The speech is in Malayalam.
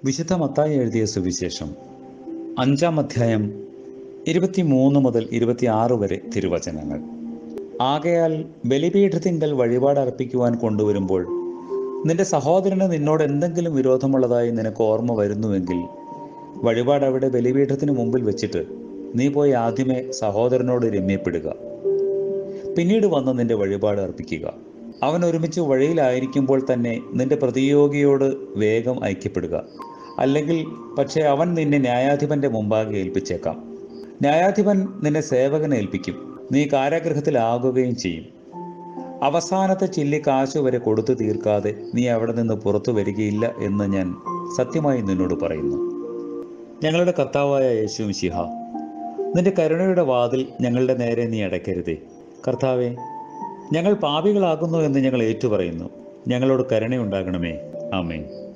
വിശുദ്ധ മത്തായി എഴുതിയ സുവിശേഷം അഞ്ചാം അധ്യായം ഇരുപത്തിമൂന്ന് മുതൽ ഇരുപത്തിയാറ് വരെ തിരുവചനങ്ങൾ ആകയാൽ ബലിപീഠത്തിങ്കൽ വഴിപാട് അർപ്പിക്കുവാൻ കൊണ്ടുവരുമ്പോൾ നിന്റെ സഹോദരന് നിന്നോട് എന്തെങ്കിലും വിരോധമുള്ളതായി നിനക്ക് ഓർമ്മ വരുന്നുവെങ്കിൽ വഴിപാട് അവിടെ ബലിപീഠത്തിന് മുമ്പിൽ വെച്ചിട്ട് നീ പോയി ആദ്യമേ സഹോദരനോട് രമ്യപ്പെടുക പിന്നീട് വന്ന് നിന്റെ വഴിപാട് അർപ്പിക്കുക അവൻ ഒരുമിച്ച് വഴിയിലായിരിക്കുമ്പോൾ തന്നെ നിന്റെ പ്രതിയോഗിയോട് വേഗം ഐക്യപ്പെടുക അല്ലെങ്കിൽ പക്ഷേ അവൻ നിന്നെ ന്യായാധിപന്റെ മുമ്പാകെ ഏൽപ്പിച്ചേക്കാം ന്യായാധിപൻ നിന്നെ സേവകനെ ഏൽപ്പിക്കും നീ കാരാഗൃഹത്തിലാകുകയും ചെയ്യും അവസാനത്തെ ചില്ലി കാശു വരെ കൊടുത്തു തീർക്കാതെ നീ അവിടെ നിന്ന് പുറത്തു വരികയില്ല എന്ന് ഞാൻ സത്യമായി നിന്നോട് പറയുന്നു ഞങ്ങളുടെ കർത്താവായ യേശു മിശിഹ നിന്റെ കരുണയുടെ വാതിൽ ഞങ്ങളുടെ നേരെ നീ അടയ്ക്കരുതേ കർത്താവെ ഞങ്ങൾ പാപികളാകുന്നു എന്ന് ഞങ്ങൾ ഏറ്റുപറയുന്നു ഞങ്ങളോട് കരുണയുണ്ടാകണമേ ആമേൻ